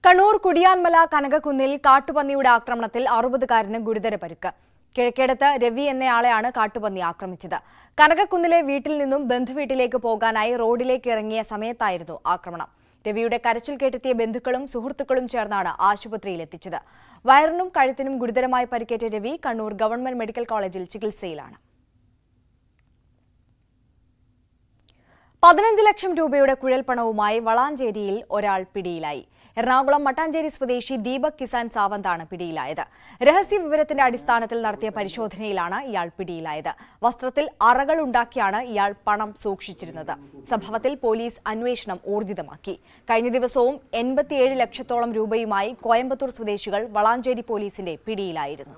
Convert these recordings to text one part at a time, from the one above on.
കണ്ണൂർ കുടിയാൻമല കനകക്കുന്നിൽ കാട്ടുപന്നിയുടെ ആക്രമണത്തിൽ അറുപതുകാരന് ഗുരുതര പരുക്ക് കിഴക്കേടത്ത് രവി എന്നയാളെയാണ് കാട്ടുപന്നി ആക്രമിച്ചത് കനകക്കുന്നിലെ വീട്ടിൽ നിന്നും ബന്ധുവീട്ടിലേക്ക് പോകാനായി റോഡിലേക്ക് ഇറങ്ങിയ സമയത്തായിരുന്നു ആക്രമണം രവിയുടെ കരച്ചിൽ കേട്ടെത്തിയ ബന്ധുക്കളും സുഹൃത്തുക്കളും ചേർന്നാണ് ആശുപത്രിയിൽ എത്തിച്ചത് വയറിനും കഴുത്തിനും ഗുരുതരമായി പരിക്കേറ്റ രവി കണ്ണൂർ ഗവൺമെന്റ് മെഡിക്കൽ കോളേജിൽ ചികിത്സയിലാണ് പതിനഞ്ച് ലക്ഷം രൂപയുടെ കുഴൽപ്പണവുമായി വളാഞ്ചേരിയിൽ ഒരാൾ പിടിയിലായി എറണാകുളം മട്ടാഞ്ചേരി സ്വദേശി ദീപക് കിസാൻ സാവന്താണ് പിടിയിലായത് രഹസ്യ വിവരത്തിന്റെ അടിസ്ഥാനത്തിൽ നടത്തിയ പരിശോധനയിലാണ് ഇയാൾ പിടിയിലായത് വസ്ത്രത്തിൽ അറകൾ ഉണ്ടാക്കിയാണ് ഇയാൾ പണം സൂക്ഷിച്ചിരുന്നത് സംഭവത്തിൽ പോലീസ് അന്വേഷണം ഊർജിതമാക്കി കഴിഞ്ഞ ദിവസവും എൺപത്തിയേഴ് ലക്ഷത്തോളം രൂപയുമായി കോയമ്പത്തൂർ സ്വദേശികൾ വളാഞ്ചേരി പോലീസിന്റെ പിടിയിലായിരുന്നു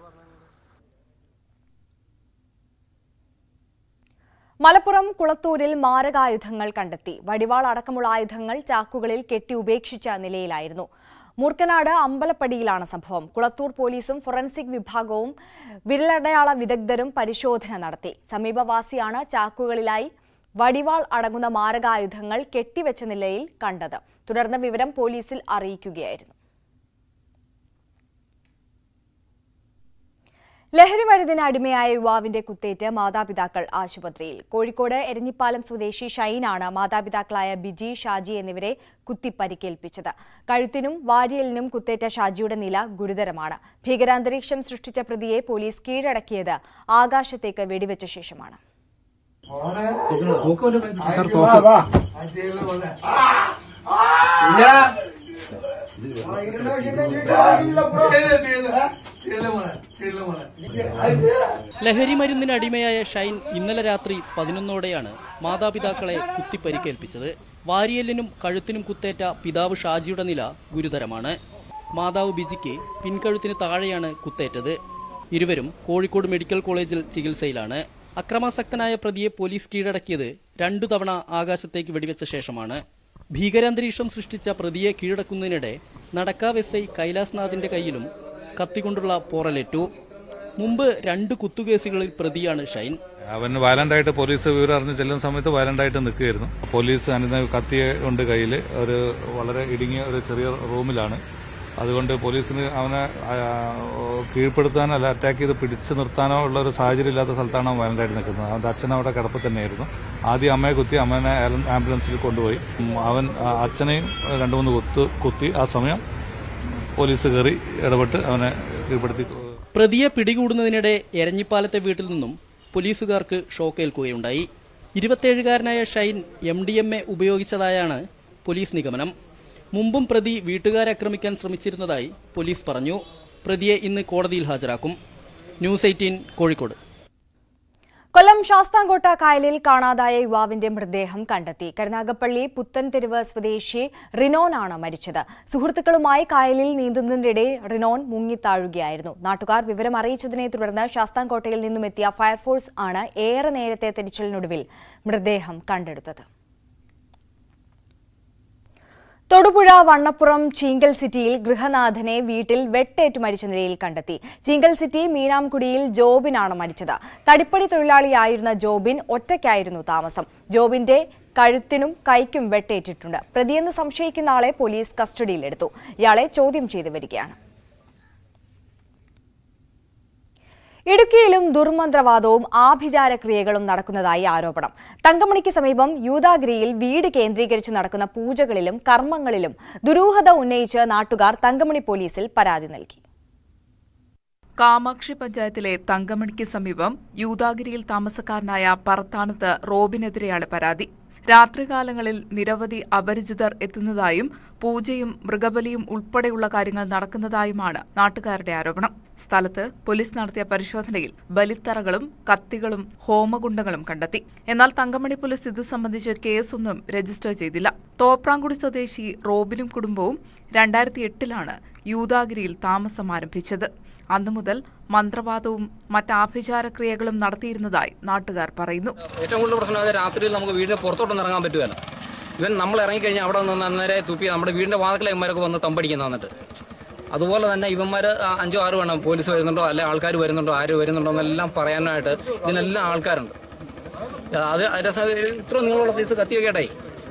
മലപ്പുറം കുളത്തൂരിൽ മാരകായുധങ്ങൾ കണ്ടെത്തി വടിവാൾ അടക്കമുള്ള ആയുധങ്ങൾ ചാക്കുകളിൽ കെട്ടി ഉപേക്ഷിച്ച നിലയിലായിരുന്നു മൂർക്കനാട് അമ്പലപ്പടിയിലാണ് സംഭവം കുളത്തൂർ പോലീസും ഫോറൻസിക് വിഭാഗവും വിരലടയാള വിദഗ്ധരും പരിശോധന നടത്തി സമീപവാസിയാണ് ചാക്കുകളിലായി വടിവാൾ അടങ്ങുന്ന മാരകായുധങ്ങൾ കെട്ടിവെച്ച നിലയിൽ കണ്ടത് തുടർന്ന് വിവരം പോലീസിൽ അറിയിക്കുകയായിരുന്നു ലഹരിമരുന്നിന് അടിമയായ യുവാവിന്റെ കുത്തേറ്റ് മാതാപിതാക്കൾ ആശുപത്രിയിൽ കോഴിക്കോട് എരഞ്ഞിപ്പാലം സ്വദേശി ഷൈനാണ് മാതാപിതാക്കളായ ബിജി ഷാജി എന്നിവരെ കുത്തി പരിക്കേൽപ്പിച്ചത് കഴുത്തിനും വാരിയലിനും കുത്തേറ്റ ഷാജിയുടെ നില ഗുരുതരമാണ് ഭീകരാന്തരീക്ഷം സൃഷ്ടിച്ച പ്രതിയെ പോലീസ് കീഴടക്കിയത് ആകാശത്തേക്ക് വെടിവെച്ച ശേഷമാണ് ലഹരി മരുന്നിന് അടിമയായ ഷൈൻ ഇന്നലെ രാത്രി പതിനൊന്നോടെയാണ് മാതാപിതാക്കളെ കുത്തിപ്പരിക്കേൽപ്പിച്ചത് വാരിയലിനും കഴുത്തിനും കുത്തേറ്റ പിതാവ് ഷാജിയുടെ നില ഗുരുതരമാണ് മാതാവ് ബിജിക്ക് പിൻകഴുത്തിന് താഴെയാണ് കുത്തേറ്റത് ഇരുവരും കോഴിക്കോട് മെഡിക്കൽ കോളേജിൽ ചികിത്സയിലാണ് അക്രമാസക്തനായ പ്രതിയെ പോലീസ് കീഴടക്കിയത് രണ്ടു തവണ ആകാശത്തേക്ക് വെടിവെച്ച ശേഷമാണ് ഭീകരാന്തരീക്ഷം സൃഷ്ടിച്ച പ്രതിയെ കീഴടക്കുന്നതിനിടെ നടക്കാവ് എസ് ഐ കൈലാസ്നാഥിന്റെ കയ്യിലും കത്തിക്കൊണ്ടുള്ള പോറലേറ്റു മുമ്പ് രണ്ട് കുത്തുകേസുകളിൽ പ്രതിയാണ് ഷൈൻ അവൻ വയലന്റായിട്ട് പോലീസ് വിവരം അറിഞ്ഞ് ചെല്ലുന്ന സമയത്ത് വയലന്റായിട്ട് നിൽക്കുകയായിരുന്നു പോലീസ് അനിത കത്തിയ ഉണ്ട് കയ്യിൽ ഒരു വളരെ ഇടുങ്ങിയ ഒരു ചെറിയ റൂമിലാണ് അതുകൊണ്ട് പോലീസിന് അവനെ ആ, കീഴ്പ്പെടുത്താനോ അല്ല അറ്റാക്ക് ചെയ്ത് പിടിച്ചു നിർത്താനോ ഉള്ള ഒരു സാഹചര്യം ഇല്ലാത്ത സ്ഥലത്താണ് അവൻ വയലന്റായിട്ട് നിൽക്കുന്നത് അവന്റെ അച്ഛൻ അവിടെ കിടപ്പ് തന്നെയായിരുന്നു ആദ്യം അമ്മയെ കുത്തി അമ്മേനെ ആംബുലൻ- ആംബുലൻസിൽ കൊണ്ടുപോയി ഉം, അവൻ ആ, അച്ഛനെയും രണ്ടു മൂന്ന് കുത്ത് കുത്തി ആ സമയം പോലീസ് കയറി ഇടപെട്ട് അവനെ കീഴ്പ്പെടുത്തി പ്രതിയെ പിടികൂടുന്നതിനിടെ എരഞ്ഞിപ്പാലത്തെ വീട്ടിൽ നിന്നും പോലീസുകാർക്ക് ഷോക്കേൽക്കുകയുണ്ടായി ഇരുപത്തേഴുകാരനായ Shine M D M A ഉപയോഗിച്ചതായാണ് പോലീസ് നിഗമനം മുമ്പും പ്രതി വീട്ടുകാരെ ആക്രമിക്കാൻ ശ്രമിച്ചിരുന്നതായി പോലീസ് പറഞ്ഞു പ്രതിയെ ഇന്ന് കോടതിയിൽ ഹാജരാക്കും ന്യൂസ് എയ്റ്റീൻ കോഴിക്കോട് കൊല്ലം ശാസ്താംകോട്ട കായലിൽ കാണാതായ യുവാവിന്റെ മൃതദേഹം കണ്ടെത്തി കരുനാഗപ്പള്ളി പുത്തൻതെരുവ് സ്വദേശി റിനോനാണ് മരിച്ചത് സുഹൃത്തുക്കളുമായി കായലിൽ നീന്തുന്നതിനിടെ റിനോൻ മുങ്ങിത്താഴുകയായിരുന്നു നാട്ടുകാർ വിവരം അറിയിച്ചതിനെ തുടർന്ന് ശാസ്താംകോട്ടയിൽ നിന്നും എത്തിയ ഫയർഫോഴ്സ് ആണ് ഏറെ നേരത്തെ തിരച്ചിലിനൊടുവിൽ മൃതദേഹം കണ്ടെടുത്തത് തൊടുപുഴ വണ്ണപ്പുറം ചീങ്കൽ സിറ്റിയിൽ ഗൃഹനാഥനെ വീട്ടിൽ വെട്ടേറ്റ് മരിച്ച നിലയിൽ കണ്ടെത്തി ചീങ്കൽ സിറ്റി മീനാംകുടിയിൽ ജോബിനാണ് മരിച്ചത് തടിപ്പടി തൊഴിലാളിയായിരുന്ന ജോബിൻ ഒറ്റയ്ക്കായിരുന്നു താമസം ജോബിന്റെ കഴുത്തിനും കൈക്കും വെട്ടേറ്റിട്ടുണ്ട് പ്രതിയെന്ന് സംശയിക്കുന്ന ആളെ പോലീസ് കസ്റ്റഡിയിലെടുത്തു ഇയാളെ ചോദ്യം ചെയ്തു വരികയാണ് ഇടുക്കിയിലും ദുർമന്ത്രവാദവും ആഭിചാര ക്രിയകളും നടക്കുന്നതായി ആരോപണം തങ്കമണിക്ക് സമീപം യൂദാഗിരിയിൽ വീട് കേന്ദ്രീകരിച്ച് നടക്കുന്ന പൂജകളിലും കർമ്മങ്ങളിലും ദുരൂഹത ഉന്നയിച്ച് നാട്ടുകാർ തങ്കമണി പോലീസിൽ പരാതി നൽകി കാമാക്ഷി പഞ്ചായത്തിലെ തങ്കമണിക്ക് സമീപം യൂദാഗിരിയിൽ താമസക്കാരനായ പറത്താനത്ത് റോബിനെതിരെയാണ് പരാതി രാത്രികാലങ്ങളിൽ നിരവധി അപരിചിതർ എത്തുന്നതായും പൂജയും മൃഗബലിയും ഉൾപ്പെടെയുള്ള കാര്യങ്ങൾ നടക്കുന്നതായുമാണ് നാട്ടുകാരുടെ ആരോപണം സ്ഥലത്ത് പോലീസ് നടത്തിയ പരിശോധനയിൽ ബലിത്തറകളും കത്തികളും ഹോമകുണ്ടങ്ങളും കണ്ടെത്തി എന്നാൽ തങ്കമണി പോലീസ് ഇത് സംബന്ധിച്ച് കേസൊന്നും രജിസ്റ്റർ ചെയ്തില്ല തോപ്രാംകുടി സ്വദേശി റോബിനും കുടുംബവും രണ്ടായിരത്തി എട്ടിലാണ് യൂദാഗിരിയിൽ താമസം ആരംഭിച്ചത് അന്നു മുതൽ മന്ത്രവാദവും മറ്റ് ആഭിചാരക്രിയകളും നടത്തിയിരുന്നതായി നാട്ടുകാർ പറയുന്നു ഏറ്റവും കൂടുതൽ പ്രശ്നം അത് രാത്രിയിൽ നമുക്ക് വീടിന് പുറത്തോട്ടൊന്നും ഇറങ്ങാൻ പറ്റുമല്ലോ ഇവൻ നമ്മൾ ഇറങ്ങിക്കഴിഞ്ഞാൽ അവിടെ നിന്ന് അന്നേരെ തുപ്പി നമ്മുടെ വീടിന്റെ വാതിക്കലെ ഇവന്മാരൊക്കെ വന്ന് തമ്പടിക്കുന്ന വന്നിട്ട് അതുപോലെ തന്നെ ഇവന്മാർ അഞ്ചോ ആറോ വേണം പോലീസ് വരുന്നുണ്ടോ അല്ലെ ആൾക്കാർ വരുന്നുണ്ടോ ആര് വരുന്നുണ്ടോ എന്നെല്ലാം പറയാനായിട്ട് ഇതിനെല്ലാം ആൾക്കാരുണ്ട് അത് അതിന്റെ സ- ഇത്ര നീളമുള്ള സൈസ് കത്തിയൊക്കെ ആയിട്ടായി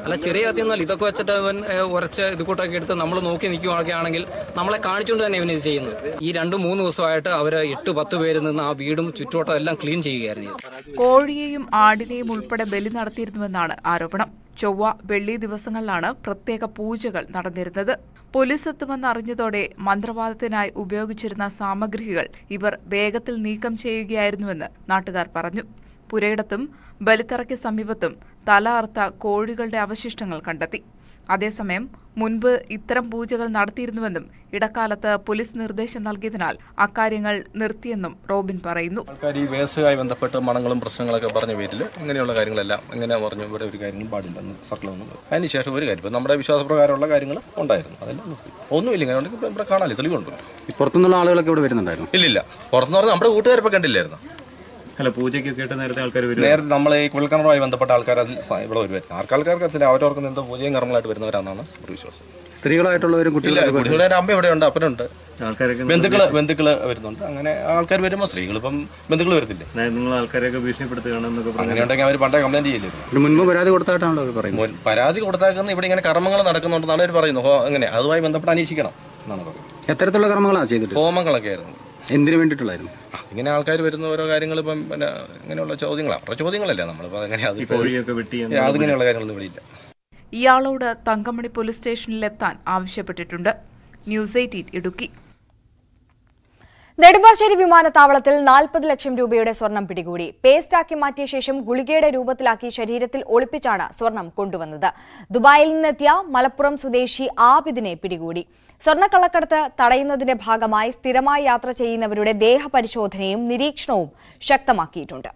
അല്ല ചെറിയ കത്തിയൊന്നുമല്ല ഇതൊക്കെ വെച്ചിട്ട് അവൻ ഏഹ്, ഉരച്ച് ഇത് കൂട്ടൊക്കെ എടുത്ത് നമ്മൾ നോക്കി നിൽക്കുകയൊക്കെ ആണെങ്കിൽ നമ്മളെ കാണിച്ചുകൊണ്ട് തന്നെ ഇവൻ ഇത് ചെയ്യുന്നത് ഈ രണ്ട് മൂന്ന് ദിവസമായിട്ട് അവർ എട്ട് പത്ത് പേര് നിന്ന് ആ വീടും ചുറ്റുവട്ടം എല്ലാം ക്ലീൻ ചെയ്യുകയായിരുന്നു ചെയ്തത് കോഴിയെയും ആടിനെയും ഉൾപ്പെടെ ബലി നടത്തിയിരുന്നുവെന്നാണ് ആരോപണം ചൊവ്വ വെള്ളി ദിവസങ്ങളിലാണ് പ്രത്യേക പൂജകൾ നടന്നിരുന്നത് പോലീസ് എത്തുമെന്ന് അറിഞ്ഞതോടെ മന്ത്രവാദത്തിനായി ഉപയോഗിച്ചിരുന്ന സാമഗ്രികൾ ഇവർ വേഗത്തിൽ നീക്കം ചെയ്യുകയായിരുന്നുവെന്ന് നാട്ടുകാർ പറഞ്ഞു പുരയിടത്തും ബലിത്തറയ്ക്ക് സമീപത്തും തല അറുത്ത കോഴികളുടെ അവശിഷ്ടങ്ങൾ കണ്ടെത്തി അതേസമയം മുൻപ് ഇത്തരം പൂജകൾ നടത്തിയിരുന്നുവെന്നും ഇടക്കാലത്ത് പോലീസ് നിർദ്ദേശം നൽകിയതിനാൽ അക്കാര്യങ്ങൾ നിർത്തിയെന്നും റോബിൻ പറയുന്നു ആൾക്കാർ ഈ വേസ്റ്റുമായി ബന്ധപ്പെട്ട് മണങ്ങളും പ്രശ്നങ്ങളൊക്കെ പറഞ്ഞ പേരിൽ ഇങ്ങനെയുള്ള കാര്യങ്ങളെല്ലാം ഇങ്ങനെ പറഞ്ഞു ഇവിടെ ഒരു കാര്യങ്ങളും പാടില്ലെന്ന് സർക്കിൾ വന്നു അതിനുശേഷം ഒരു കാര്യം ഇപ്പം നമ്മുടെ വിശ്വാസപ്രകാരമുള്ള കാര്യങ്ങൾ ഉണ്ടായിരുന്നു അതെല്ലാം നിർത്തി ഒന്നുമില്ല ഇങ്ങനെ ഉണ്ടെങ്കിൽ ഇപ്പം ഇവിടെ കാണാല്ലേ തെളിവുണ്ട് ഈ പുറത്തുനിന്നുള്ള ആളുകളൊക്കെ ഇവിടെ വരുന്നുണ്ടായിരുന്നു ഇല്ലില്ല പുറത്തുനിന്ന് പറഞ്ഞാൽ നമ്മുടെ കൂട്ടുകാരിപ്പോൾ കണ്ടില്ലായിരുന്നു അല്ല പൂജയ്ക്കൊക്കെ ആയിട്ട് നേരത്തെ ആൾക്കാർ വരും നേരത്തെ നമ്മൾ ഈ കുഴൽക്കിണറുമായി ബന്ധപ്പെട്ട ആൾക്കാർ അതിൽ സ- ഇവിടെ വരുമായിരുന്നു ആൾക്കാർക്ക് അറിയില്ല അവരവർക്ക് എന്തോ പൂജയും കർമ്മങ്ങളായിട്ട് വരുന്നവരാണെന്നാണ് ഒരു വിശ്വാസം സ്ത്രീകളായിട്ടുള്ളവരും ഇല്ല കുട്ടികളൊക്കെ കുട്ടികളുടെ അമ്മ ഇവിടെയുണ്ട് അപ്പനുണ്ട് ആൾക്കാരൊക്കെ ബന്ധുക്കള് ബന്ധുക്കള് വരുന്നുണ്ട് അങ്ങനെ ആൾക്കാർ വരുമ്പോൾ സ്ത്രീകൾ ഇപ്പം ബന്ധുക്കൾ വരത്തില്ലേ നിങ്ങൾ ആൾക്കാരെയൊക്കെ ഭീഷണിപ്പെടുത്തുകയാണെന്നൊക്കെ പറഞ്ഞു അങ്ങനെ ഉണ്ടെങ്കിൽ അവർ പണ്ടേ കംപ്ലൈന്റ് ചെയ്യില്ലായിരുന്നു ഒരു മുൻപ് പരാതി കൊടുത്തായിട്ടാണല്ലോ അവർ പറയുന്നത് മുൻ- പരാതി കൊടുത്താക്കുന്ന ഇവിടെ ഇങ്ങനെ കർമ്മങ്ങൾ നടക്കുന്നുണ്ടെന്നാണ് അവർ പറയുന്നത് ഹോ അങ്ങനെ അതുമായി ബന്ധപ്പെട്ട് അന്വേഷിക്കണം എന്നാണ് പറയുന്നത് എത്തരത്തിലുള്ള കർമ്മങ്ങളാണ് ചെയ്തിട്ട് ഹോമങ്ങളൊക്കെ ആയിരുന്നു എന്തിനു വേണ്ടിയിട്ടുള്ളായിരുന്നു ആ, ഇങ്ങനെ ആൾക്കാർ വരുന്ന ഓരോ കാര്യങ്ങൾ ഇപ്പം പിന്നെ ഇങ്ങനെയുള്ള ചോദ്യങ്ങളാണ് അവരുടെ ചോദ്യങ്ങളല്ല നമ്മളിപ്പോൾ അങ്ങനെ അത് ഈ കോഴിയൊക്കെ വെട്ടി ഏ, അതിങ്ങനെയുള്ള കാര്യങ്ങളൊന്നും ഇവിടെ ഇല്ല ഇയാളോട് തങ്കമണി പോലീസ് സ്റ്റേഷനിലെത്താൻ ആവശ്യപ്പെട്ടിട്ടുണ്ട് ന്യൂസ് എയ്റ്റീൻ ഇടുക്കി നെടുമ്പാശ്ശേരി വിമാനത്താവളത്തിൽ നാൽപ്പത് ലക്ഷം രൂപയുടെ സ്വർണം പിടികൂടി പേസ്റ്റാക്കി മാറ്റിയ ശേഷം ഗുളികയുടെ രൂപത്തിലാക്കി ശരീരത്തിൽ ഒളിപ്പിച്ചാണ് സ്വർണം കൊണ്ടുവന്നത് ദുബായിൽ നിന്നെത്തിയ മലപ്പുറം സ്വദേശി ആബിദിനെ പിടികൂടി സ്വർണ്ണക്കള്ളക്കടത്ത് തടയുന്നതിന്റെ ഭാഗമായി സ്ഥിരമായി യാത്ര ചെയ്യുന്നവരുടെ ദേഹപരിശോധനയും നിരീക്ഷണവും ശക്തമാക്കിയിട്ടുണ്ട്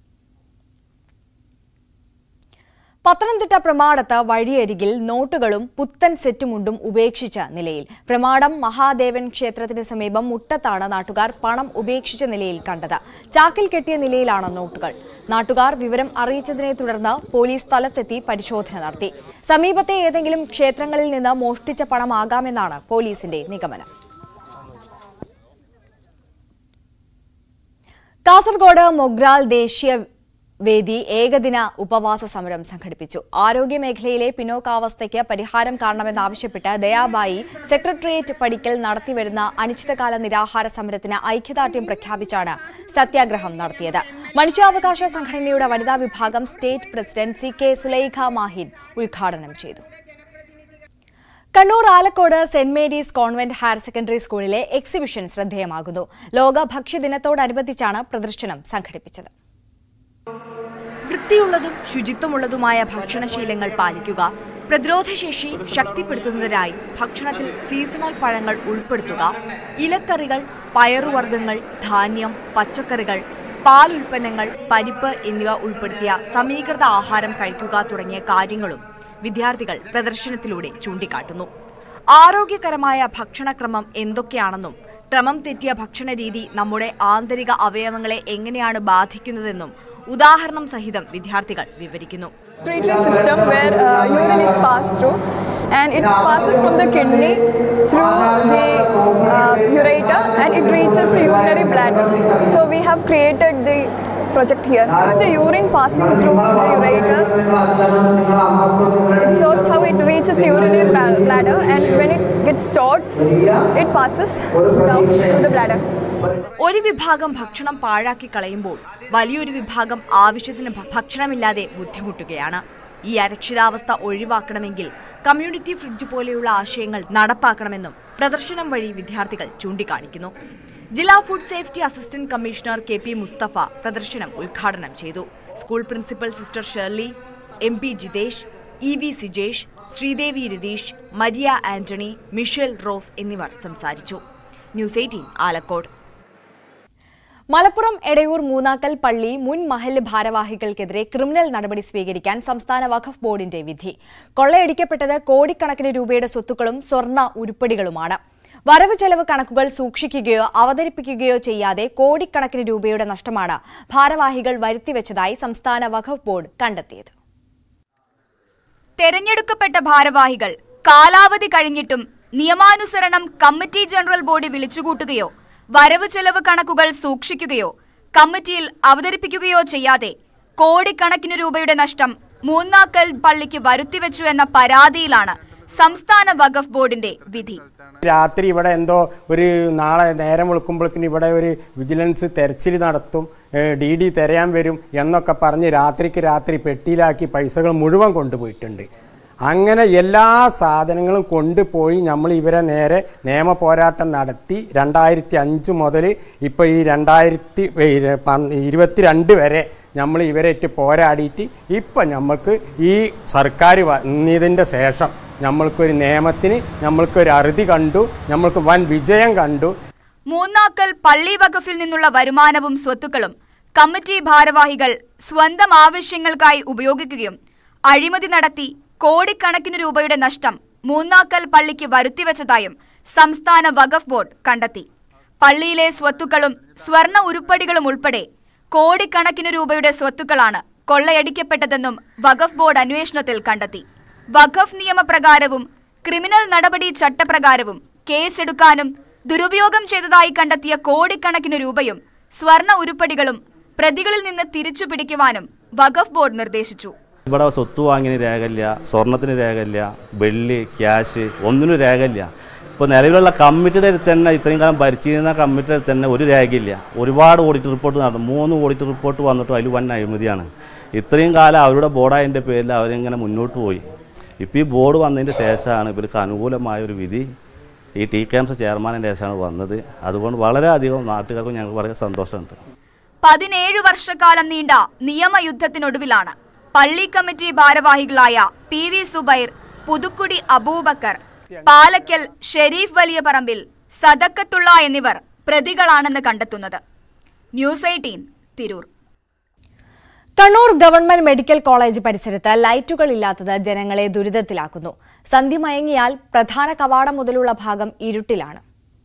പത്തനംതിട്ട പ്രമാടത്ത് വഴിയരികിൽ നോട്ടുകളും പുത്തൻ സെറ്റുമുണ്ടും ഉപേക്ഷിച്ച നിലയിൽ പ്രമാടം മഹാദേവൻ ക്ഷേത്രത്തിന് സമീപം മുട്ടത്താണ് നാട്ടുകാർ പണം ഉപേക്ഷിച്ച നിലയിൽ കണ്ടത് ചാക്കിൽ കെട്ടിയ നിലയിലാണ് നോട്ടുകൾ നാട്ടുകാർ വിവരം അറിയിച്ചതിനെ തുടർന്ന് പോലീസ് സ്ഥലത്തെത്തി പരിശോധന നടത്തി സമീപത്തെ ഏതെങ്കിലും ക്ഷേത്രങ്ങളിൽ നിന്ന് മോഷ്ടിച്ച പണമാകാമെന്നാണ് പോലീസിന്റെ നിഗമനം കാസർഗോഡ് മൊഗ്രാൽ ദേശീയ വേദി ഏകദിന ഉപവാസ സമരം സംഘടിപ്പിച്ചു ആരോഗ്യ മേഖലയിലെ പിന്നോക്കാവസ്ഥയ്ക്ക് പരിഹാരം കാണണമെന്നാവശ്യപ്പെട്ട് ദയാബായി സെക്രട്ടേറിയറ്റ് പടിക്കൽ നടത്തിവരുന്ന അനിശ്ചിതകാല നിരാഹാര സമരത്തിന് ഐക്യദാർഢ്യം പ്രഖ്യാപിച്ചാണ് സത്യാഗ്രഹം നടത്തിയത് മനുഷ്യാവകാശ സംഘടനയുടെ വനിതാ വിഭാഗം state president C K Sulaikha Mahin ഉദ്ഘാടനം ചെയ്തു Kannur Alakode Saint Mary's convent higher secondary സ്കൂളിലെ എക്സിബിഷൻ ശ്രദ്ധേയമാകുന്നു ലോക ഭക്ഷ്യദിനത്തോടനുബന്ധിച്ചാണ് പ്രദർശനം സംഘടിപ്പിച്ചത് വൃത്തിയുള്ളതും ശുചിത്വമുള്ളതുമായ ഭക്ഷണശീലങ്ങൾ പാലിക്കുക പ്രതിരോധശേഷി ശക്തിപ്പെടുത്തുന്നതിനായി ഭക്ഷണത്തിൽ സീസണൽ പഴങ്ങൾ ഉൾപ്പെടുത്തുക ഇലക്കറികൾ പയറുവർഗ്ഗങ്ങൾ ധാന്യം പച്ചക്കറികൾ പാൽ ഉൽപ്പന്നങ്ങൾ പരിപ്പ് എന്നിവ ഉൾപ്പെടുത്തിയ സമീകൃത ആഹാരം കഴിക്കുക തുടങ്ങിയ കാര്യങ്ങളും വിദ്യാർത്ഥികൾ പ്രദർശനത്തിലൂടെ ചൂണ്ടിക്കാട്ടുന്നു ആരോഗ്യകരമായ ഭക്ഷണക്രമം എന്തൊക്കെയാണെന്നും ക്രമം തെറ്റിയ ഭക്ഷണ രീതി നമ്മുടെ ആന്തരിക അവയവങ്ങളെ എങ്ങനെയാണ് ബാധിക്കുന്നതെന്നും ഉദാഹരണം സഹിതം വിദ്യാർത്ഥികൾ വിവരിക്കുന്നു respiratory system where uh, urine is passed through and it passes from the kidney through the uh, ureter and it reaches the urinary bladder. So we have created the project here. This is the urine passing through the ureter. It shows how it reaches the urinary ba- bladder and when it gets stored, it passes down through the bladder. ഒരു വിഭാഗം ഭക്ഷണം പാഴാക്കി കളയുമ്പോൾ വലിയൊരു വിഭാഗം ആവശ്യത്തിന് ഭ- ഭക്ഷണമില്ലാതെ ബുദ്ധിമുട്ടുകയാണ് ഈ അരക്ഷിതാവസ്ഥ ഒഴിവാക്കണമെങ്കിൽ community fridge പോലെയുള്ള ആശയങ്ങൾ നടപ്പാക്കണമെന്നും പ്രദർശനം വഴി വിദ്യാർത്ഥികൾ ചൂണ്ടിക്കാണിക്കുന്നു ജില്ലാ food safety assistant commissioner K P Mustafa പ്രദർശനം ഉദ്ഘാടനം ചെയ്തു school principal sister Shirley M P Jithesh E V Sijesh Sreedevi Ratheesh Maria Antony Michelle Rose എന്നിവർ സംസാരിച്ചു ന്യൂസ് എയ്റ്റീൻ ആലക്കോട് മലപ്പുറം എടയൂർ മൂന്നാക്കൽ പള്ളി മുൻ മഹല്ല് ഭാരവാഹികൾക്കെതിരെ ക്രിമിനൽ നടപടി സ്വീകരിക്കാൻ സംസ്ഥാന വഖഫ് ബോർഡിന്റെ വിധി കൊള്ളയടിക്കപ്പെട്ടത് കോടിക്കണക്കിന് രൂപയുടെ സ്വത്തുക്കളും സ്വർണ്ണ ഉരുപ്പടികളുമാണ് വരവ് ചെലവ് കണക്കുകൾ സൂക്ഷിക്കുകയോ അവതരിപ്പിക്കുകയോ ചെയ്യാതെ കോടിക്കണക്കിന് രൂപയുടെ നഷ്ടമാണ് ഭാരവാഹികൾ വരുത്തിവെച്ചതായി സംസ്ഥാന വഖഫ് ബോർഡ് കണ്ടെത്തിയത് തെരഞ്ഞെടുക്കപ്പെട്ട ഭാരവാഹികൾ കാലാവധി കഴിഞ്ഞിട്ടും നിയമാനുസരണം കമ്മിറ്റി ജനറൽ ബോഡി വിളിച്ചുകൂട്ടുകയോ വരവ് ചെലവ് കണക്കുകൾ സൂക്ഷിക്കുകയോ കമ്മിറ്റിയിൽ അവതരിപ്പിക്കുകയോ ചെയ്യാതെ കോടിക്കണക്കിന് രൂപയുടെ നഷ്ടം മൂന്നാക്കൽ പള്ളിക്ക് വരുത്തിവെച്ചു എന്ന പരാതിയിലാണ് സംസ്ഥാന വഖഫ് ബോർഡിന്റെ വിധി രാത്രി ഇവിടെ എന്തോ ഒരു നാളെ നേരം വെളുക്കുമ്പോഴേക്കും ഇവിടെ ഒരു വിജിലൻസ് തെരച്ചിൽ നടത്തും ഡി ഡി തിരയാൻ വരും എന്നൊക്കെ പറഞ്ഞ് രാത്രിക്ക് രാത്രി പെട്ടിയിലാക്കി പൈസകൾ മുഴുവൻ കൊണ്ടുപോയിട്ടുണ്ട് അങ്ങനെ എല്ലാ സാധനങ്ങളും കൊണ്ടുപോയി നമ്മൾ ഇവരെ നേരെ നിയമ പോരാട്ടം നടത്തി രണ്ടായിരത്തി അഞ്ച് മുതൽ ഇപ്പോൾ ഈ രണ്ടായിരത്തി ഇരുപത്തിരണ്ട് വരെ നമ്മൾ ഇവരേറ്റ് പോരാടിയിട്ട് ഇപ്പം നമ്മൾക്ക് ഈ സർക്കാർ വന്നതിൻ്റെ ശേഷം നമ്മൾക്കൊരു നിയമത്തിന് നമ്മൾക്കൊരു അറുതി കണ്ടു നമ്മൾക്ക് വൻ വിജയം കണ്ടു മൂന്നാക്കൽ പള്ളി വഖഫിൽ നിന്നുള്ള വരുമാനവും സ്വത്തുക്കളും കമ്മിറ്റി ഭാരവാഹികൾ സ്വന്തം ആവശ്യങ്ങൾക്കായി ഉപയോഗിക്കുകയും അഴിമതി നടത്തി കോടിക്കണക്കിന് രൂപയുടെ നഷ്ടം മൂന്നാക്കൽ പള്ളിക്ക് വരുത്തിവെച്ചതായും സംസ്ഥാന വഖഫ് ബോർഡ് കണ്ടെത്തി പള്ളിയിലെ സ്വത്തുക്കളും സ്വർണ ഉരുപ്പടികളും ഉൾപ്പെടെ കോടിക്കണക്കിന് രൂപയുടെ സ്വത്തുക്കളാണ് കൊള്ളയടിക്കപ്പെട്ടതെന്നും വഖഫ് ബോർഡ് അന്വേഷണത്തിൽ കണ്ടെത്തി വഖഫ് നിയമപ്രകാരവും ക്രിമിനൽ നടപടി ചട്ടപ്രകാരവും കേസെടുക്കാനും ദുരുപയോഗം ചെയ്തതായി കണ്ടെത്തിയ കോടിക്കണക്കിന് രൂപയും സ്വർണ ഉരുപ്പടികളും പ്രതികളിൽ നിന്ന് തിരിച്ചു പിടിക്കുവാനും വഖഫ് ബോർഡ് നിർദ്ദേശിച്ചു ഇവിടെ സ്വത്ത് വാങ്ങിയതിന് രേഖയില്ല സ്വർണത്തിന് രേഖയില്ല വെള്ളി ക്യാഷ് ഒന്നിനും രേഖയില്ല ഇപ്പോൾ നിലവിലുള്ള കമ്മിറ്റിയുടെ അടുത്ത് തന്നെ ഇത്രയും കാലം ഭരിച്ചിരുന്ന കമ്മിറ്റിയുടെ അടുത്ത് തന്നെ ഒരു രേഖയില്ല ഒരുപാട് ഓഡിറ്റ് റിപ്പോർട്ട് നടന്നു മൂന്ന് ഓഡിറ്റ് റിപ്പോർട്ട് വന്നിട്ടും അതിൽ വൻ അഴിമതിയാണ് ഇത്രയും കാലം അവരുടെ ബോർഡായതിൻ്റെ പേരിൽ അവരിങ്ങനെ മുന്നോട്ട് പോയി ഇപ്പോൾ ഈ ബോർഡ് വന്നതിൻ്റെ ശേഷമാണ് ഇവർക്ക് അനുകൂലമായ ഒരു വിധി ഈ ടി കെ എംസ് ചെയർമാനിൻ്റെ ശേഷമാണ് വന്നത് അതുകൊണ്ട് വളരെയധികം നാട്ടുകാർക്കും ഞങ്ങൾക്ക് വളരെ സന്തോഷമുണ്ട് പതിനേഴ് വർഷക്കാലം നീണ്ട നിയമയുദ്ധത്തിനൊടുവിലാണ് പള്ളി കമ്മിറ്റി ഭാരവാഹികളായ P V Zubair Puthukkudi Aboobacker Palakkal Shareef Valiyaparambil Sadakkathulla എന്നിവർ പ്രതികളാണെന്ന് കണ്ടെത്തുന്നത് news eighteen Tirur Kannur government medical college പരിസരത്ത് ലൈറ്റുകൾ ഇല്ലാത്തത് ജനങ്ങളെ ദുരിതത്തിലാക്കുന്നു സന്ധ്യ മയങ്ങിയാൽ പ്രധാന കവാടം മുതലുള്ള ഭാഗം ഇരുട്ടിലാണ്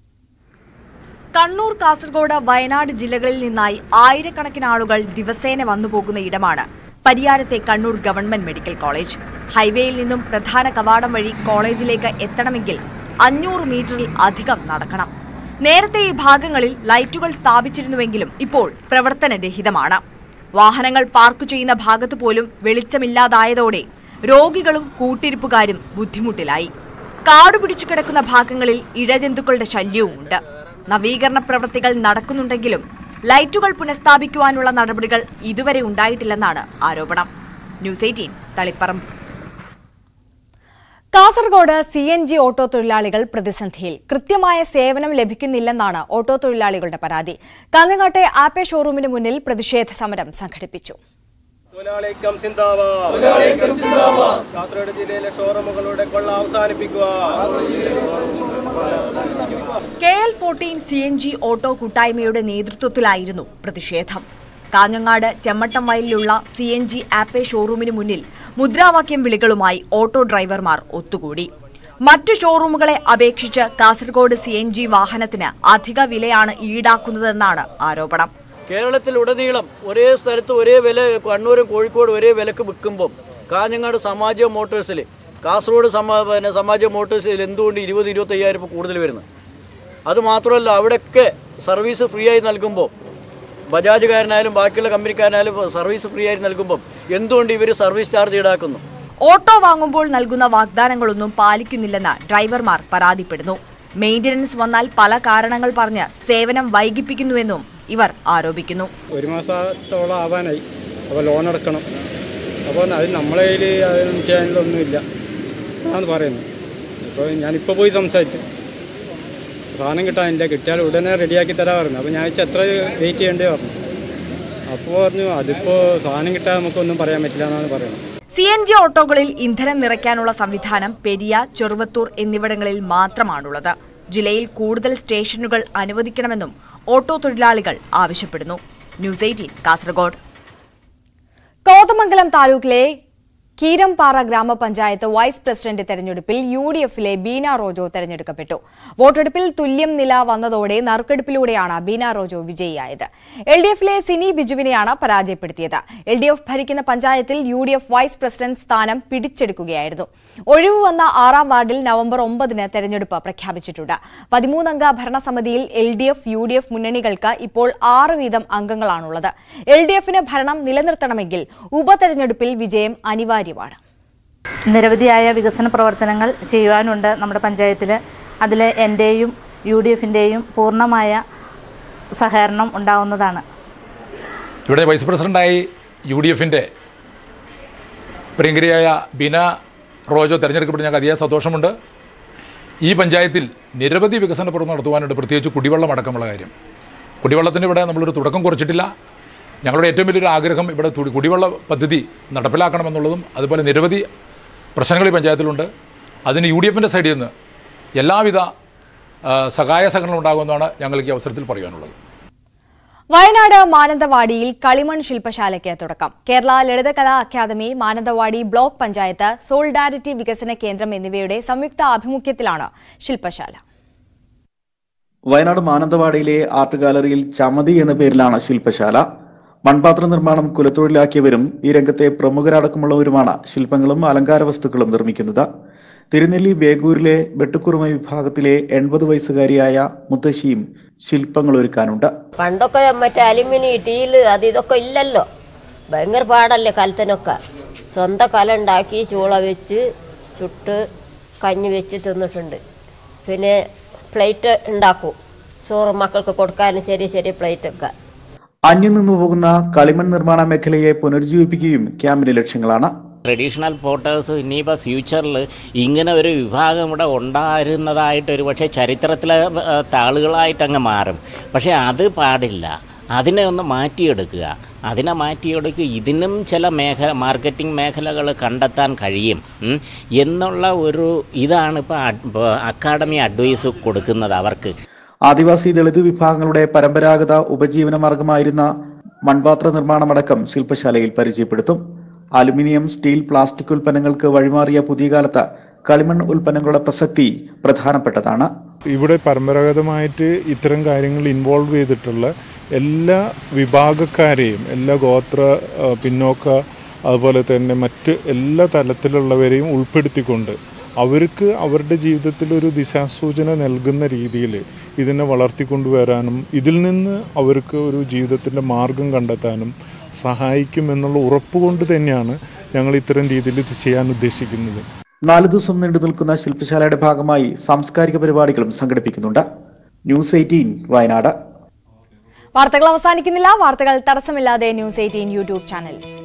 കണ്ണൂർ കാസർഗോഡ് വയനാട് ജില്ലകളിൽ നിന്നായി ആയിരക്കണക്കിന് ആളുകൾ ദിവസേന വന്നുപോകുന്ന ഇടമാണ് പരിയാരത്തെ കണ്ണൂർ ഗവൺമെന്റ് മെഡിക്കൽ കോളേജ് ഹൈവേയിൽ നിന്നും പ്രധാന കവാടം വഴി കോളേജിലേക്ക് എത്തണമെങ്കിൽ അഞ്ഞൂറ് മീറ്ററിൽ അധികം നടക്കണം നേരത്തെ ഈ ഭാഗങ്ങളിൽ ലൈറ്റുകൾ സ്ഥാപിച്ചിരുന്നുവെങ്കിലും ഇപ്പോൾ പ്രവർത്തനരഹിതമാണ് വാഹനങ്ങൾ പാർക്ക് ചെയ്യുന്ന ഭാഗത്ത് പോലും വെളിച്ചമില്ലാതായതോടെ രോഗികളും കൂട്ടിരിപ്പുകാരും ബുദ്ധിമുട്ടിലായി കാടുപിടിച്ചു കിടക്കുന്ന ഭാഗങ്ങളിൽ ഇഴജന്തുക്കളുടെ ശല്യവുമുണ്ട് നവീകരണ പ്രവൃത്തികൾ നടക്കുന്നുണ്ടെങ്കിലും ലൈറ്റുകൾ പുനഃസ്ഥാപിക്കുവാനുള്ള നടപടികൾ ഇതുവരെ ഉണ്ടായിട്ടില്ലെന്നാണ് ആരോപണം news eighteen Taliparamba Kasaragod C N G auto തൊഴിലാളികൾ പ്രതിസന്ധിയിൽ കൃത്യമായ സേവനം ലഭിക്കുന്നില്ലെന്നാണ് ഓട്ടോ തൊഴിലാളികളുടെ പരാതി കാഞ്ഞങ്ങാട്ടെ ആപ്പെ ഷോറൂമിന് മുന്നിൽ പ്രതിഷേധ സമരം സംഘടിപ്പിച്ചു തൊഴിലാളിക്കം സിന്ദാബാദ് കാസർഗോഡ് ജില്ലയിലെ ഷോറൂമുകളുടെ കൊള്ള അവസാനിപ്പിക്കുക K L fourteen C N G auto കൂട്ടായ്മയുടെ നേതൃത്വത്തിലായിരുന്നു പ്രതിഷേധം കാഞ്ഞങ്ങാട് ചെമ്മട്ടം വയലിലുള്ള സി എൻ ജി ആപ്പെ ഷോറൂമിന് മുന്നിൽ മുദ്രാവാക്യം വിളികളുമായി ഓട്ടോ ഡ്രൈവർമാർ ഒത്തുകൂടി മറ്റു ഷോറൂമുകളെ അപേക്ഷിച്ച് കാസർഗോഡ് സി എൻ ജി വാഹനത്തിന് അധിക വിലയാണ് ഈടാക്കുന്നതെന്നാണ് ആരോപണം കേരളത്തിൽ ഉടനീളം ഒരേ സ്ഥലത്ത് ഒരേ വില കണ്ണൂരും കോഴിക്കോടും ഒരേ വിലക്ക് വിൽക്കുമ്പം കാഞ്ഞങ്ങാട് സമാജ മോട്ടോഴ്സിൽ കാസർഗോഡ് സമാ പിന്നെ സമാജ മോട്ടോഴ്സിൽ എന്തുകൊണ്ട് ഇരുപത് ഇരുപത്തയ്യായിരം രൂപ കൂടുതൽ വരുന്നത് അത് മാത്രമല്ല അവിടെയൊക്കെ സർവീസ് ഫ്രീ ആയി നൽകുമ്പോൾ ബജാജുകാരനായാലും ബാക്കിയുള്ള കമ്പനിക്കാരനായാലും സർവീസ് ഫ്രീ ആയി നൽകുമ്പം എന്തുകൊണ്ട് ഇവർ സർവീസ് ചാർജ് ഈടാക്കുന്നു ഓട്ടോ വാങ്ങുമ്പോൾ നൽകുന്ന വാഗ്ദാനങ്ങളൊന്നും പാലിക്കുന്നില്ലെന്ന് ഡ്രൈവർമാർ പരാതിപ്പെടുന്നു മെയിന്റനൻസ് വന്നാൽ പല കാരണങ്ങൾ പറഞ്ഞ് സേവനം വൈകിപ്പിക്കുന്നുവെന്നും ഇവർ ആരോപിക്കുന്നു ഒരു മാസത്തോളം ആവാനായി അപ്പോൾ ലോൺ അടക്കണം അപ്പോൾ അത് നമ്മളെ കയ്യിൽ അതൊന്നും ചെയ്യാനൊന്നുമില്ല എന്നാണ് പറയുന്നത് അപ്പോൾ ഞാനിപ്പോൾ പോയി സംസാരിച്ചു സാധനം കിട്ടാനില്ല കിട്ടിയാൽ ഉടനെ റെഡിയാക്കി തരാൻ പറഞ്ഞു അപ്പോൾ ഞാൻ വെച്ചാൽ എത്ര വെയിറ്റ് ചെയ്യേണ്ടേ പറഞ്ഞു അപ്പോൾ പറഞ്ഞു അതിപ്പോൾ സാധനം കിട്ടാൻ നമുക്കൊന്നും പറയാൻ പറ്റില്ല എന്നാണ് പറയുന്നത് സി എൻ ജി ഓട്ടോകളിൽ ഇന്ധനം നിറയ്ക്കാനുള്ള സംവിധാനം പെരിയ ചെറുവത്തൂർ എന്നിവിടങ്ങളിൽ മാത്രമാണുള്ളത് ജില്ലയിൽ കൂടുതൽ സ്റ്റേഷനുകൾ അനുവദിക്കണമെന്നും ഓട്ടോ തൊഴിലാളികൾ ആവശ്യപ്പെടുന്നു ന്യൂസ് എയ്റ്റീൻ കാസർഗോഡ് കോതമംഗലം താലൂക്കിലെ കീരംപാറ ഗ്രാമപഞ്ചായത്ത് വൈസ് പ്രസിഡന്റ് തെരഞ്ഞെടുപ്പിൽ യു ഡി എഫിലെ ബീന റോജോ തെരഞ്ഞെടുക്കപ്പെട്ടു വോട്ടെടുപ്പിൽ തുല്യം നില വന്നതോടെ നറുക്കെടുപ്പിലൂടെയാണ് ബീന റോജോ വിജയിയായത് എൽ ഡി എഫിലെ സിനി ബിജുവിനെയാണ് പരാജയപ്പെടുത്തിയത് എൽ ഡി എഫ് ഭരിക്കുന്ന പഞ്ചായത്തിൽ U D F vice president സ്ഥാനം പിടിച്ചെടുക്കുകയായിരുന്നു ഒഴിവ് വന്ന ആറാം വാർഡിൽ നവംബർ ഒമ്പതിന് തെരഞ്ഞെടുപ്പ് പ്രഖ്യാപിച്ചിട്ടുണ്ട് പതിമൂന്നംഗ ഭരണസമിതിയിൽ L D F U D F മുന്നണികൾക്ക് ഇപ്പോൾ ആറ് വീതം അംഗങ്ങളാണുള്ളത് എൽ ഡി എഫിന് ഭരണം നിലനിർത്തണമെങ്കിൽ ഉപതെരഞ്ഞെടുപ്പിൽ വിജയം അനിവാര്യമാണ് നിരവധിയായ വികസന പ്രവർത്തനങ്ങൾ ചെയ്യുവാനുണ്ട് നമ്മുടെ പഞ്ചായത്തിൽ അതിൽ എൻ്റെയും യു ഡി എഫിൻ്റെയും പൂർണ്ണമായ സഹകരണം ഉണ്ടാവുന്നതാണ് ഇവിടെ വൈസ് പ്രസിഡന്റായി യു ഡി എഫിൻ്റെ പ്രിയങ്കരിയായ ബീന റോജോ തിരഞ്ഞെടുക്കപ്പെട്ട് ഞങ്ങൾക്ക് അതിയായ സന്തോഷമുണ്ട് ഈ പഞ്ചായത്തിൽ നിരവധി വികസന പ്രവർത്തനം നടത്തുവാനുണ്ട് പ്രത്യേകിച്ച് കുടിവെള്ളം അടക്കമുള്ള കാര്യം കുടിവെള്ളത്തിന് ഇവിടെ നമ്മളൊരു തുടക്കം കുറിച്ചിട്ടില്ല ഞങ്ങളുടെ ഏറ്റവും വലിയൊരു ആഗ്രഹം ഇവിടെ തുടി- കുടിവെള്ള പദ്ധതി നടപ്പിലാക്കണമെന്നുള്ളതും അതുപോലെ നിരവധി പ്രശ്നങ്ങൾ ഈ പഞ്ചായത്തിലുണ്ട് അതിന് യു ഡി എഫിൻ്റെ സൈഡിൽ നിന്ന് എല്ലാവിധ ആ, സഹായ സഹകരണം ഉണ്ടാകുമെന്നാണ് ഞങ്ങൾക്ക് ഈ അവസരത്തിൽ പറയാനുള്ളത് വയനാട് മാനന്തവാടിയിൽ കളിമൺ ശില്പശാലയ്ക്ക് തുടക്കം Kerala Lalithakala academy Mananthavady block panchayat solidarity വികസന കേന്ദ്രം എന്നിവയുടെ സംയുക്ത ആഭിമുഖ്യത്തിലാണ് ശില്പശാല വയനാട് മാനന്തവാടിയിലെ ആർട്ട് ഗാലറിയിൽ ചമതി എന്ന പേരിലാണ് ശില്പശാല മൺപാത്ര നിർമ്മാണം കുലത്തൊഴിലാക്കിയവരും ഈ രംഗത്തെ പ്രമുഖരടക്കമുള്ളവരുമാണ് ശില്പങ്ങളും അലങ്കാര വസ്തുക്കളും നിർമ്മിക്കുന്നത് തിരുനെല്ലി ബേഗൂരിലെ വെട്ടുക്കുറുമ വിഭാഗത്തിലെ എൺപത് വയസ്സുകാരിയായ മുത്തശ്ശിയും ശില്പങ്ങൾ ഒരുക്കാനുണ്ട് പണ്ടൊക്കെ മറ്റേ അലുമിനിയം ടീല് അത് ഇതൊക്കെ ഇല്ലല്ലോ ഭയങ്കര പാടല്ലേ കലത്തിനൊക്കെ സ്വന്തം കല ഉണ്ടാക്കി ചൂള വെച്ച് ചുട്ട് കഞ്ഞി വെച്ച് തിന്നിട്ടുണ്ട് പിന്നെ പ്ലേറ്റ് ഉണ്ടാക്കും ചോറ് മക്കൾക്ക് കൊടുക്കാൻ ചെറിയ ചെറിയ പ്ലേറ്റൊക്കെ അന്യം നിന്നു പോകുന്ന കളിമൺ നിർമ്മാണ മേഖലയെ പുനരുജ്ജീവിപ്പിക്കുകയും ക്യാമ്പിന്റെ ലക്ഷ്യങ്ങളാണ് ട്രഡീഷണൽ പോട്ടേഴ്സ് ഇനിയിപ്പോൾ ഫ്യൂച്ചറിൽ ഇങ്ങനെ ഒരു വിഭാഗം ഇവിടെ ഉണ്ടായിരുന്നതായിട്ട് ഒരു പക്ഷേ ചരിത്രത്തിലെ ആ, താളുകളായിട്ട് അങ്ങ് മാറും പക്ഷേ അത് പാടില്ല അതിനെ ഒന്ന് മാറ്റിയെടുക്കുക അതിനെ മാറ്റിയെടുക്കുക ഇതിനും ചില മേഖല മാർക്കറ്റിംഗ് മേഖലകൾ കണ്ടെത്താൻ കഴിയും ഉം, എന്നുള്ള ഒരു ഇതാണ് ഇപ്പോൾ അക്കാഡമി അഡ്വൈസ് കൊടുക്കുന്നത് അവർക്ക് ആദിവാസി ദളിത് വിഭാഗങ്ങളുടെ പരമ്പരാഗത ഉപജീവന മാർഗമായിരുന്ന മൺപാത്ര നിർമ്മാണമടക്കം ശില്പശാലയിൽ പരിചയപ്പെടുത്തും അലുമിനിയം സ്റ്റീൽ പ്ലാസ്റ്റിക് ഉൽപ്പന്നങ്ങൾക്ക് വഴിമാറിയ പുതിയ കാലത്ത് കളിമൺ ഉൽപ്പന്നങ്ങളുടെ പ്രസക്തി പ്രധാനപ്പെട്ടതാണ് ഇവിടെ പരമ്പരാഗതമായിട്ട് ഇത്തരം കാര്യങ്ങൾ ഇൻവോൾവ് ചെയ്തിട്ടുള്ള എല്ലാ വിഭാഗക്കാരെയും എല്ലാ ഗോത്ര ആ, പിന്നോക്ക അതുപോലെ തന്നെ മറ്റ് എല്ലാ തലത്തിലുള്ളവരെയും ഉൾപ്പെടുത്തിക്കൊണ്ട് അവർക്ക് അവരുടെ ജീവിതത്തിൽ ഒരു ദിശാസൂചന നൽകുന്ന രീതിയിൽ ഇതിനെ വളർത്തിക്കൊണ്ടുവരാനും ഇതിൽ നിന്ന് അവർക്ക് ഒരു ജീവിതത്തിൻ്റെ മാർഗം കണ്ടെത്താനും സഹായിക്കുമെന്നുള്ള ഉറപ്പുകൊണ്ട് തന്നെയാണ് ഞങ്ങൾ ഇത്തരം രീതിയിൽ ഇത് ചെയ്യാൻ ഉദ്ദേശിക്കുന്നത് നാല് ദിവസം നീണ്ടു നിൽക്കുന്ന ശില്പശാലയുടെ ഭാഗമായി സാംസ്കാരിക പരിപാടികളും സംഘടിപ്പിക്കുന്നുണ്ട് ന്യൂസ് എയ്റ്റീൻ വയനാട് വാർത്തകൾ അവസാനിക്കുന്നില്ല വാർത്തകൾ തടസ്സമില്ലാതെ ന്യൂസ് എയ്റ്റീൻ യൂട്യൂബ് ചാനൽ